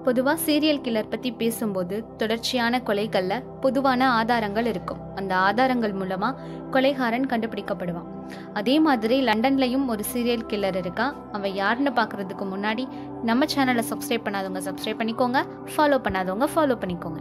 பொதுவாக serial killer பற்றி பேசும்போது தொடர்ச்சியான கொலைகளில் பொதுவான ஆதாரங்கள் இருக்கும் அந்த ஆதாரங்கள் மூலமாக கொலைகாரன் கண்டுபிடிக்கப்படுவான் அதே மாதிரி லண்டன்லையும் ஒரு சீரியல் கில்லர் இருக்கான் அவன் யாருன்னு பார்க்குறதுக்கு முன்னாடி நம்ம சேனலை சப்ஸ்கிரைப் பண்ணாதவங்க சப்ஸ்கிரைப் பண்ணிக்கோங்க ஃபாலோ பண்ணாதவங்க ஃபாலோ பண்ணிக்கோங்க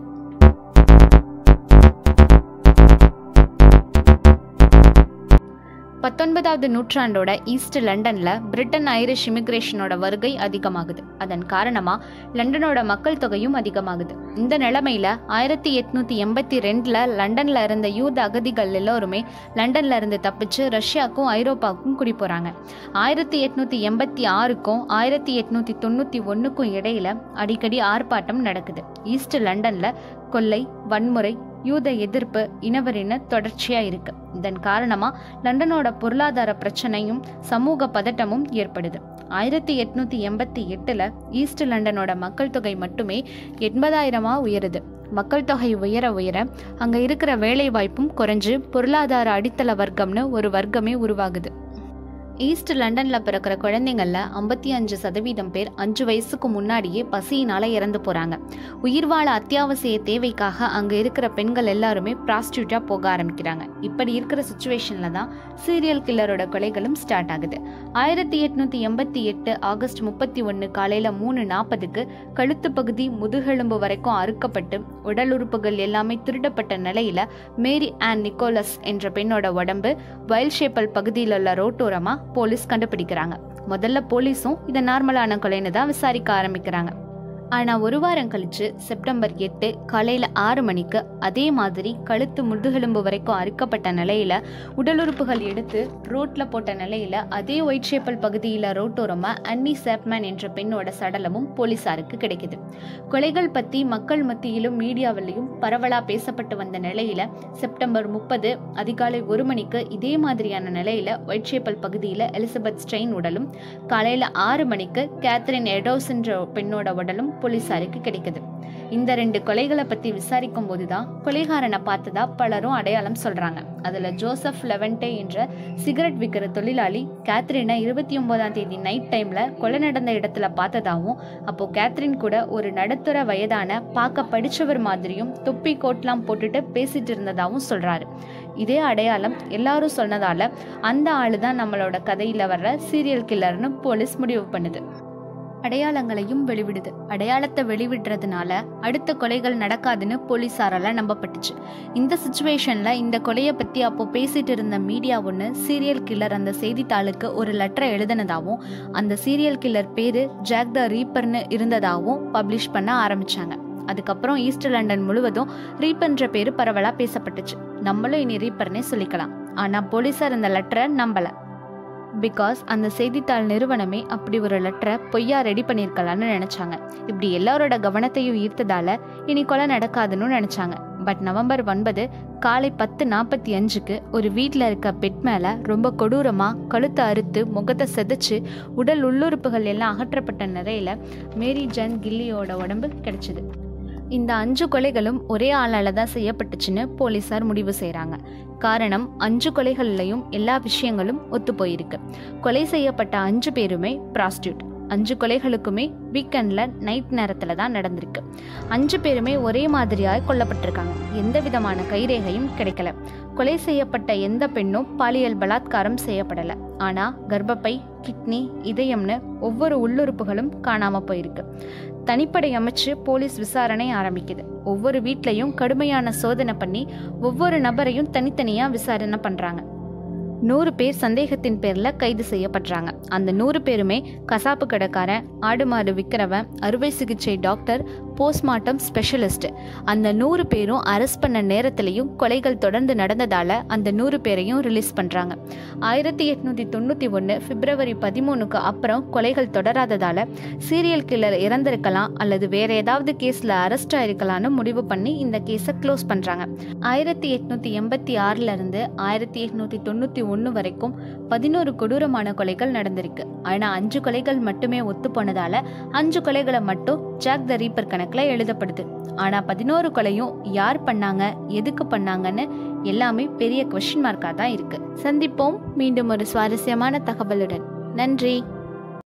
பத்தொன்பதாவது நூற்றாண்டோட ஈஸ்ட் லண்டன்ல பிரிட்டன் ஐரிஷ் இமிகிரேஷனோட வருகை அதிகமாகுது அதன் காரணமா லண்டனோட மக்கள் தொகையும் அதிகமாகுது இந்த நிலைமையில ஆயிரத்தி எட்நூத்தி எண்பத்தி ரெண்டுல லண்டன்ல இருந்த யூத அகதிகள் எல்லோருமே லண்டன்ல இருந்து தப்பிச்சு ரஷ்யாவுக்கும் ஐரோப்பாவுக்கும் குடி போறாங்க ஆயிரத்தி எட்நூத்தி எண்பத்தி ஆறுக்கும் ஆயிரத்தி எட்நூத்தி தொண்ணூத்தி ஒன்னுக்கும் இடையில அடிக்கடி ஆர்ப்பாட்டம் நடக்குது ஈஸ்ட் லண்டன்ல கொள்ளை வன்முறை யூத எதிர்ப்பு இனவரின தொடர்ச்சியா இருக்கு இதன் காரணமா லண்டனோட பொருளாதார பிரச்சனையும் சமூக பதட்டமும் ஏற்படுது ஆயிரத்தி எட்நூத்தி எண்பத்தி எட்டுல ஈஸ்ட் லண்டனோட மக்கள் தொகை மட்டுமே எண்பதாயிரமா உயருது மக்கள் தொகை உயர உயர அங்க இருக்கிற வேலை வாய்ப்பும் குறைஞ்சு பொருளாதார அடித்தள வர்க்கம்னு ஒரு வர்க்கமே உருவாகுது ஈஸ்ட் லண்டன்ல பிறக்கிற குழந்தைங்கள்ல ஐம்பத்தி அஞ்சு சதவீதம் பேர் அஞ்சு வயசுக்கு முன்னாடியே பசியினால இறந்து போறாங்க உயிர் வாழ அத்தியாவசிய தேவைக்காக அங்க இருக்கிற பெண்கள் எல்லாருமே ப்ராஸ்டியூட்டா போக ஆரம்பிக்கிறாங்க இப்படி இருக்கிற சுச்சுவேஷன்ல தான் சீரியல் கில்லரோட கொலைகளும் ஸ்டார்ட் ஆகுது ஆயிரத்தி எட்நூத்தி எண்பத்தி எட்டு ஆகஸ்ட் முப்பத்தி ஒன்று காலையில மூணு நாற்பதுக்கு கழுத்து பகுதி முதுகெலும்பு வரைக்கும் அறுக்கப்பட்டு உடல் உறுப்புகள் எல்லாமே திருடப்பட்ட நிலையில மேரி ஆன் நிக்கோலஸ் என்ற பெண்ணோட உடம்பு வயல் ஷேப்பல் பகுதியில் உள்ள ரோட்டோரமா போலீஸ் கண்டுபிடிக்கிறாங்க முதல்ல போலீஸும் இதை நார்மலான கொலைன்னு தான் விசாரிக்க ஆரம்பிக்கிறாங்க ஆனால் ஒரு வாரம் கழிச்சு செப்டம்பர் எட்டு காலையில் ஆறு மணிக்கு அதே மாதிரி கழுத்து முதுகெலும்பு வரைக்கும் அறுக்கப்பட்ட நிலையில உடல் உறுப்புகள் எடுத்து ரோட்ல போட்ட நிலையில அதே ஒயிட் ஷேப்பல் பகுதியில் ரோட்டோரமா அன்னி சேப்மேன் என்ற பெண்ணோட சடலமும் போலீசாருக்கு கிடைக்குது கொலைகள் பத்தி மக்கள் மத்தியிலும் மீடியாவிலையும் பரவலா பேசப்பட்டு வந்த நிலையில செப்டம்பர் முப்பது அதிகாலை ஒரு மணிக்கு இதே மாதிரியான நிலையில ஒயிட் ஷேப்பல் பகுதியில் எலிசபெத் ஸ்ட்ரெயின் உடலும் காலையில ஆறு மணிக்கு கேத்ரின் எடோஸ் என்ற பெண்ணோட உடலும் போலீசாருக்கு கிடைக்குது இந்த ரெண்டு கொலைகளை பத்தி விசாரிக்கும் போதுதான் கொலைகாரனை பார்த்ததா பலரும் அடையாளம் சொல்றாங்க அதுல ஜோசப் லெவன்டே என்ற சிகரெட் விற்கிற தொழிலாளி கேத்ரினை இருபத்தி ஒன்பதாம் தேதி நைட் டைம்ல கொலை நடந்த இடத்துல பார்த்ததாவும் அப்போ கேத்ரின் கூட ஒரு நடுத்தர வயதான பார்க்க படிச்சவர் மாதிரியும் தொப்பி கோட்லாம் போட்டுட்டு பேசிட்டு இருந்ததாவும் சொல்றாரு இதே அடையாளம் எல்லாரும் சொன்னதால அந்த ஆளு தான் நம்மளோட கதையில வர்ற சீரியல் கில்லர்னு போலீஸ் முடிவு பண்ணுது அடையாளங்களையும் வெளிவிடுது அடையாளத்தை வெளிவிடுறதுனால அடுத்த கொலைகள் நடக்காதுன்னு போலீஸாரால நம்பப்பட்டுச்சு இந்த சுச்சுவேஷன்ல இந்த கொலையை பத்தி அப்போ பேசிட்டு இருந்த மீடியா ஒன்று சீரியல் கில்லர் அந்த செய்தித்தாளுக்கு ஒரு லெட்டரை எழுதினதாகவும் அந்த சீரியல் கில்லர் பேரு ஜாக் த ரீப்பர்னு இருந்ததாகவும் பப்ளிஷ் பண்ண ஆரம்பிச்சாங்க அதுக்கப்புறம் ஈஸ்ட் லண்டன் முழுவதும் ரீப்பர்ன்ற பேரு பரவலா பேசப்பட்டுச்சு நம்மளும் இனி ரீப்பர்னே சொல்லிக்கலாம் ஆனா போலீஸார் இந்த லெட்டரை நம்பல பிகாஸ் அந்த செய்தித்தாள் நிறுவனமே அப்படி ஒரு லெட்டரை பொய்யா ரெடி பண்ணியிருக்கலாம்னு நினச்சாங்க இப்படி எல்லாரோட கவனத்தையும் ஈர்த்ததால இனி கொலை நடக்காதுன்னு நினச்சாங்க பட் நவம்பர் ஒன்பது காலை பத்து நாற்பத்தி அஞ்சுக்கு ஒரு வீட்டில் இருக்க பெட் மேலே ரொம்ப கொடூரமாக கழுத்தை அறுத்து முகத்தை செதைச்சு உடல் உள்ளுறுப்புகள் எல்லாம் அகற்றப்பட்ட நிலையில மேரி ஜன் கில்லியோட உடம்பு கிடைச்சிது இந்த அஞ்சு கொலைகளும் ஒரே ஆளால தான் செய்யப்பட்டுச்சுன்னு போலீசார் முடிவு செய்கிறாங்க காரணம் அஞ்சு கொலைகள்லையும் எல்லா விஷயங்களும் ஒத்து போயிருக்கு கொலை செய்யப்பட்ட அஞ்சு பேருமே ப்ராஸ்டியூட் அஞ்சு கொலைகளுக்குமே வீக்கெண்டில் நைட் நேரத்தில் தான் நடந்திருக்கு அஞ்சு பேருமே ஒரே மாதிரியாக கொல்லப்பட்டிருக்காங்க எந்த விதமான கைரேகையும் கிடைக்கல கொலை செய்யப்பட்ட எந்த பெண்ணும் பாலியல் பலாத்காரம் செய்யப்படலை ஆனால் கர்ப்பப்பை கிட்னி இதயம்னு ஒவ்வொரு உள்ளுறுப்புகளும் காணாமல் போயிருக்கு தனிப்படை அமைச்சு போலீஸ் விசாரணை ஆரம்பிக்குது ஒவ்வொரு வீட்லையும் கடுமையான சோதனை பண்ணி ஒவ்வொரு நபரையும் தனித்தனியாக விசாரணை பண்ணுறாங்க நூறு பேர் சந்தேகத்தின் பேரில் கைது செய்யப்படுறாங்க அந்த நூறு பேருமே கசாப்பு கடைக்காரன் ஆடு மாடு விற்கிறவன் அறுவை சிகிச்சை டாக்டர் போஸ்ட்மார்ட்டம் ஸ்பெஷலிஸ்ட் அந்த நூறு பேரும் அரெஸ்ட் பண்ண நேரத்திலையும் கொலைகள் தொடர்ந்து நடந்ததால அந்த நூறு பேரையும் ரிலீஸ் பண்ணுறாங்க ஆயிரத்தி எட்நூற்றி தொண்ணூற்றி ஒன்று பிப்ரவரி பதிமூணுக்கு அப்புறம் கொலைகள் தொடராததால சீரியல் கில்லர் இறந்திருக்கலாம் அல்லது வேற ஏதாவது கேஸில் அரெஸ்ட் ஆயிருக்கலாம்னு முடிவு பண்ணி இந்த கேஸை க்ளோஸ் பண்ணுறாங்க ஆயிரத்தி எட்நூற்றி எண்பத்தி ஆறிலிருந்து ஆயிரத்தி எட்நூற்றி தொண்ணூற்றி ஒன்று வரைக்கும் பதினோரு கொடூரமான கொலைகள் நடந்திருக்கு ஆனால் அஞ்சு கொலைகள் மட்டுமே ஒத்து போனதால அஞ்சு கொலைகளை மட்டும் ஜாக் த ரீப்பர் கணக்கில் எழுதப்படுது ஆனால் பதினோரு கொலையும் யார் பண்ணாங்க எதுக்கு பண்ணாங்கன்னு எல்லாமே பெரிய கொஷின் மார்க்காக தான் இருக்கு சந்திப்போம் மீண்டும் ஒரு சுவாரஸ்யமான தகவலுடன் நன்றி